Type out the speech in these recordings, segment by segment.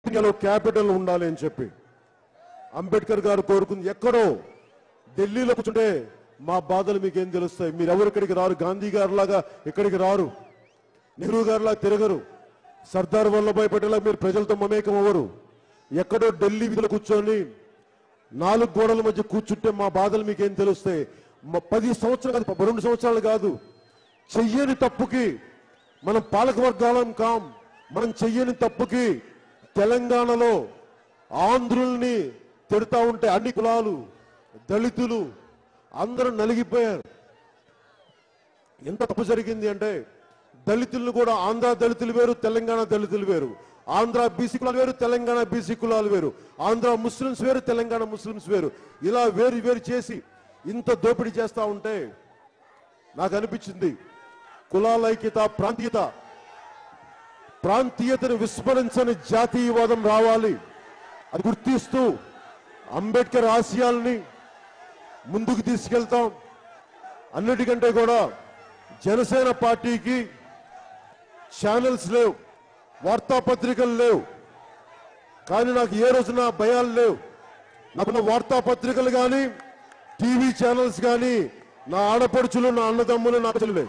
ఇండియాలో క్యాపిటల్ ఉండాలి అని చెప్పి అంబేద్కర్ గారు కోరుకుంది ఎక్కడో ఢిల్లీలో కూర్చుంటే మా బాధలు మీకేం తెలుస్తాయి మీరు ఎవరు ఇక్కడికి రారు గాంధీ గారు లాగా ఇక్కడికి రారు నెహ్రూ గారిలా తిరగరు సర్దార్ వల్లభాయ్ పటేల్ మీరు ప్రజలతో మమేకం అవ్వరు ఎక్కడో ఢిల్లీ విధులు కూర్చొని నాలుగు గోడల మధ్య కూర్చుంటే మా బాధలు మీకేం తెలుస్తాయి మ- పది సంవత్సరాలు కాదు రెండు సంవత్సరాలు కాదు చెయ్యని తప్పుకి మనం పాలక వర్గాలం కాం మనం చెయ్యని తప్పుకి తెలంగాణలో ఆంధ్రుల్ని తిడతా ఉంటే అన్ని కులాలు దళితులు అందరూ నలిగిపోయారు ఎంత తప్పు జరిగింది అంటే దళితులను కూడా ఆంధ్ర దళితులు వేరు తెలంగాణ దళితులు వేరు ఆంధ్ర బీసీ కులాలు వేరు తెలంగాణ బీసీ కులాలు వేరు ఆంధ్ర ముస్లిమ్స్ వేరు తెలంగాణ ముస్లిమ్స్ వేరు ఇలా వేరు వేరు చేసి ఇంత దోపిడీ చేస్తా ఉంటే నాకు అనిపించింది కులాల ఐక్యత ప్రాంతీయత ప్రాంతీయతను విస్మరించని జాతీయవాదం రావాలి అది గుర్తిస్తూ అంబేద్కర్ ఆశయాల్ని ముందుకు తీసుకెళ్తాం అన్నిటికంటే కూడా జనసేన పార్టీకి ఛానల్స్ లేవు వార్తాపత్రికలు లేవు కానీ నాకు ఏ రోజున భయాలు లేవు నాకున్న వార్తాపత్రికలు కానీ టీవీ ఛానల్స్ కానీ నా ఆడపడుచులు నా అన్నదమ్ములు నా ప్రజలే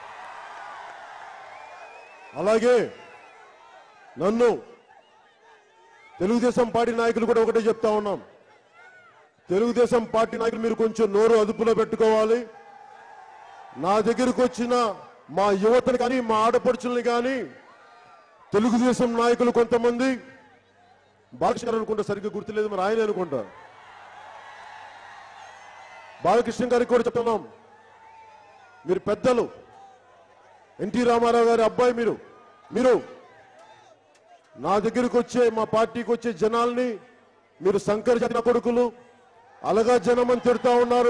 అలాగే నన్ను తెలుగుదేశం పార్టీ నాయకులు కూడా ఒకటే చెప్తా ఉన్నాం తెలుగుదేశం పార్టీ నాయకులు మీరు కొంచెం నోరు అదుపులో పెట్టుకోవాలి నా దగ్గరకు వచ్చిన మా యువతని కానీ మా ఆడపడుచుల్ని కానీ తెలుగుదేశం నాయకులు కొంతమంది బాలకృష్ణ గారు అనుకుంటా సరిగ్గా గుర్తులేదు మరి ఆయన అనుకుంటా బాలకృష్ణ గారికి కూడా చెప్తున్నాం మీరు పెద్దలు ఎన్టీ రామారావు గారి అబ్బాయి మీరు మీరు నా దగ్గరకు వచ్చే మా పార్టీకి వచ్చే జనాల్ని మీరు శంకర్ జన కొడుకులు అలగా జనం అని తిడుతా ఉన్నారు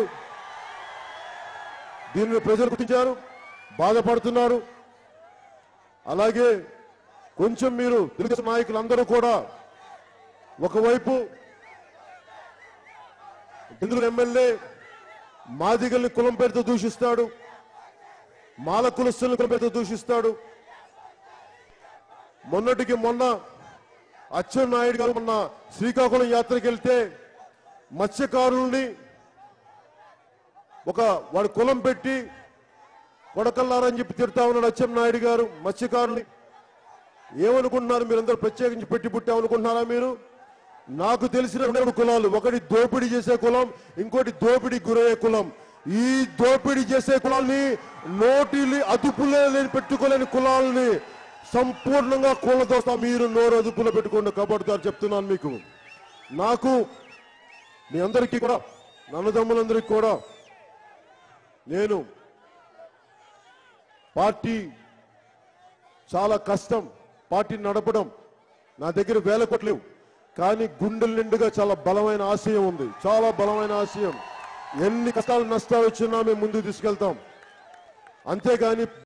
దీనిని ప్రజలు గుర్తించారు బాధపడుతున్నారు అలాగే కొంచెం మీరు తెలుగుదేశం నాయకులు అందరూ కూడా ఒకవైపు ఎందుకు ఎమ్మెల్యే మాదిగల్ని కులం పేరుతో దూషిస్తాడు మాల కులస్తుల్ని కులం పేరుతో దూషిస్తాడు మొన్నటికి మొన్న అచ్చెన్నాయుడు గారు మొన్న శ్రీకాకుళం యాత్రకి వెళ్తే మత్స్యకారుల్ని ఒక వాడి కులం పెట్టి కొడకల్లారని చెప్పి తిడతా ఉన్నాడు అచ్చెన్నాయుడు గారు మత్స్యకారుల్ని ఏమనుకుంటున్నారు మీరందరూ ప్రత్యేకించి పెట్టి పుట్టామనుకుంటున్నారా మీరు నాకు తెలిసిన రెండు కులాలు ఒకటి దోపిడీ చేసే కులం ఇంకోటి దోపిడీ గురయ్యే కులం ఈ దోపిడీ చేసే కులాల్ని నోటిని అదుపులే లేని పెట్టుకోలేని కులాలని సంపూర్ణంగా కూలదోస్తా మీరు నోరు అదుపులో పెట్టుకోండి కబడ్దారు చెప్తున్నాను మీకు నాకు మీ అందరికీ కూడా నన్నదమ్ములందరికీ కూడా నేను పార్టీ చాలా కష్టం పార్టీని నడపడం నా దగ్గర వేల కోట్లు లేవు కానీ గుండెల నిండుగా చాలా బలమైన ఆశయం ఉంది చాలా బలమైన ఆశయం ఎన్ని కష్టాలు నష్టాలు వచ్చినా మేము ముందుకు తీసుకెళ్తాం అంతేగాని